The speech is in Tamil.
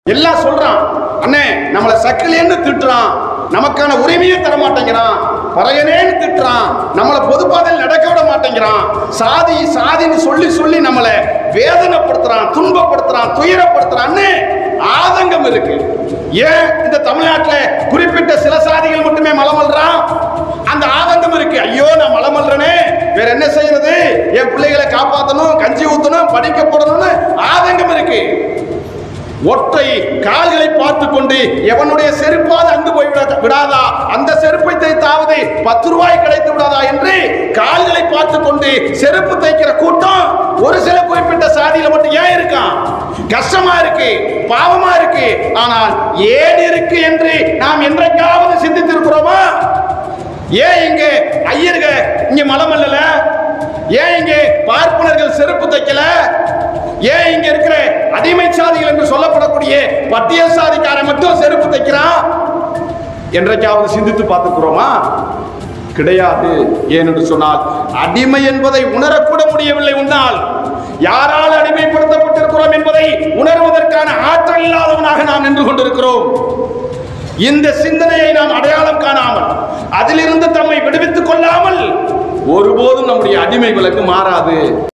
எல்லாம் சொல்றான் அண்ணே நம்மளை சக்கிலேன்னு திட்டுறான் நமக்கான உரிமையை தர மாட்டேங்கிறான் பறையனேன்னு திட்டுறான் நம்மளை பொதுப்பாதையில் நடக்க விட மாட்டேங்கிறான் சாதி சாதின்னு சொல்லி சொல்லி நம்மளை வேதனைப்படுத்துறான் துன்பப்படுத்துறான் துயரப்படுத்துறான்னு ஆதங்கம் இருக்கு ஏன் இந்த தமிழ்நாட்டில் குறிப்பிட்ட சில சாதிகள் மட்டுமே மலமல்றான் அந்த ஆதங்கம் இருக்கு ஐயோ நான் மலமல்றனே வேற என்ன செய்யறது என் பிள்ளைகளை காப்பாத்தணும் கஞ்சி ஊத்தணும் படிக்க போடணும்னு ஆதங்கம் இருக்கு ஒற்றை கால்களை பார்த்து கொண்டு எவனுடைய செருப்பாது அங்கு போய் விட விடாதா அந்த செருப்பை தைத்தாவது பத்து ரூபாய் கிடைத்து விடாதா என்று கால்களை பார்த்து கொண்டு செருப்பு தைக்கிற கூட்டம் ஒரு சில குறிப்பிட்ட சாதியில மட்டும் ஏன் இருக்கான் கஷ்டமா இருக்கு பாவமா இருக்கு ஆனால் ஏன் இருக்கு என்று நாம் என்றைக்காவது சிந்தித்திருக்கிறோமா ஏன் இங்க ஐயருக இங்க மலம் அல்லல ஏன் இங்க பார்ப்பனர்கள் செருப்பு தைக்கல ஏன் இங்க இருக்கிற அடிமை சாதிகள் என்று சொல்லப்படக்கூடிய பட்டியல் சாதிக்காரன் மட்டும் செருப்பு தைக்கிறான் என்றைக்காவது சிந்தித்து பார்த்துக்கிறோமா கிடையாது ஏனென்று சொன்னால் அடிமை என்பதை உணரக்கூட முடியவில்லை உன்னால் யாரால் அடிமைப்படுத்தப்பட்டிருக்கிறோம் என்பதை உணர்வதற்கான ஆற்றல் இல்லாதவனாக நாம் நின்று கொண்டிருக்கிறோம் இந்த சிந்தனையை நாம் அடையாளம் காணாமல் அதிலிருந்து தம்மை விடுவித்துக் கொள்ளாமல் ஒருபோதும் நம்முடைய அடிமை விலக்கு மாறாது